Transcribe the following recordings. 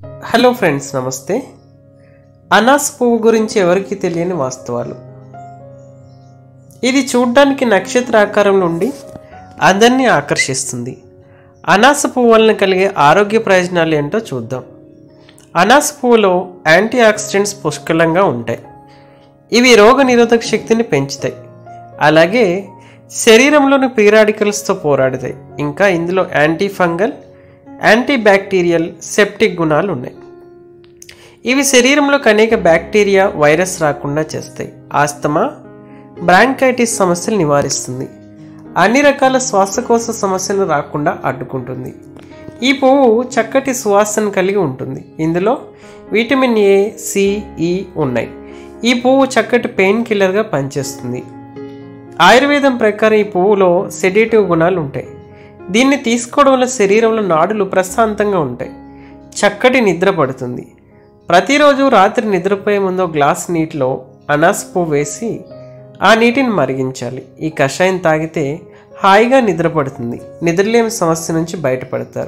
hello friends నమస్తే అనాస పువ్వు గురించి ఎవరికి తెలియని వాస్తవాలు ఇది చూడ్డానికి నక్షత్ర ఆకారంలో ఉండి అందరినీ ఆకర్షిస్తుంది అనాస పువ్వు వలన కలిగే ఆరోగ్య ప్రయోజనాలు ఏంటో చూద్దాం అనాస పువ్వులో యాంటీ ఆక్సిడెంట్స్ పుష్కలంగా ఉంటాయి ఇవి రోగ నిరోధక శక్తిని పెంచుతాయి అలాగే శరీరంలోని పీరాడికల్స్తో పోరాడతాయి ఇంకా ఇందులో anti fungal anti bacterial septic గుణాలు ఉన్నాయి ఇవి శరీరంలోకి అనేక బ్యాక్టీరియా వైరస్ రాకుండా చేస్తాయి ఆస్తమా బ్రాంకైటిస్ సమస్యలు నివారిస్తుంది అన్ని రకాల శ్వాసకోశ సమస్యలు రాకుండా అడ్డుకుంటుంది ఈ పువ్వు చక్కటి సువాసన కలిగి ఉంటుంది ఇందులో విటమిన్ ఏ సిఈ ఉన్నాయి ఈ పువ్వు చక్కటి పెయిన్ కిల్లర్గా పనిచేస్తుంది ఆయుర్వేదం ప్రకారం ఈ పువ్వులో సెడేటివ్ గుణాలు ఉంటాయి దీన్ని తీసుకోవడం వల్ల శరీరంలో నాడులు ప్రశాంతంగా ఉంటాయి చక్కటి నిద్ర పడుతుంది ప్రతిరోజు రాత్రి నిద్రపోయే ముందు ఒక గ్లాస్ నీటిలో అనాస పువ్వు వేసి ఆ నీటిని మరిగించాలి ఈ కషాయం తాగితే హాయిగా నిద్రపడుతుంది నిద్రలేమి సమస్య నుంచి బయటపడతారు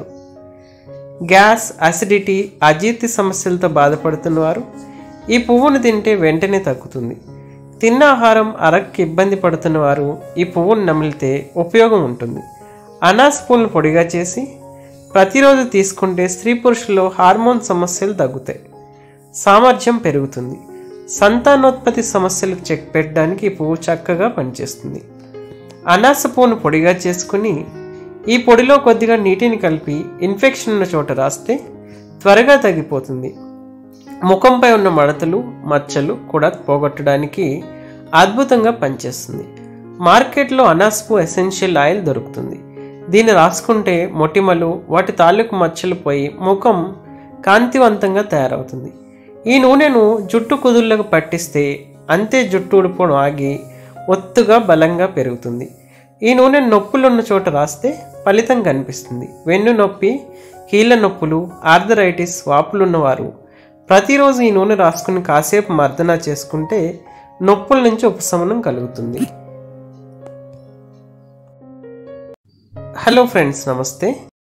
గ్యాస్ అసిడిటీ అజీర్తి సమస్యలతో బాధపడుతున్న వారు ఈ పువ్వును తింటే వెంటనే తగ్గుతుంది తిన్న ఆహారం అరక్కి ఇబ్బంది పడుతున్న వారు ఈ పువ్వును నమిలితే ఉపయోగం ఉంటుంది అనాస పువ్వులను పొడిగా చేసి ప్రతిరోజు తీసుకుంటే స్త్రీ పురుషుల్లో హార్మోన్ సమస్యలు తగ్గుతాయి సామర్థ్యం పెరుగుతుంది సంతానోత్పత్తి సమస్యలకు చెక్ పెట్టడానికి ఈ పువ్వు చక్కగా పనిచేస్తుంది అనాస పువ్వును పొడిగా చేసుకుని ఈ పొడిలో కొద్దిగా నీటిని కలిపి ఇన్ఫెక్షన్ ఉన్న చోట రాస్తే త్వరగా తగ్గిపోతుంది ముఖంపై ఉన్న మడతలు మచ్చలు కూడా పోగొట్టడానికి అద్భుతంగా పనిచేస్తుంది మార్కెట్లో అనాస్పు ఎసెన్షియల్ ఆయిల్ దొరుకుతుంది దీన్ని రాసుకుంటే మొటిమలు వాటి తాలూకు మచ్చలు పోయి ముఖం కాంతివంతంగా తయారవుతుంది ఈ నూనెను జుట్టు కుదుళ్ళకు పట్టిస్తే అంతే జుట్టు ఉడిపోవడం ఆగి ఒత్తుగా బలంగా పెరుగుతుంది ఈ నూనె నొప్పులున్న చోట రాస్తే ఫలితం కనిపిస్తుంది వెన్ను నొప్పి కీళ్ళ నొప్పులు ఆర్థరైటిస్ వాపులున్నవారు ప్రతిరోజు ఈ నూనె రాసుకుని కాసేపు మర్దన చేసుకుంటే నొప్పుల నుంచి ఉపశమనం కలుగుతుంది హలో ఫ్రెండ్స్ నమస్తే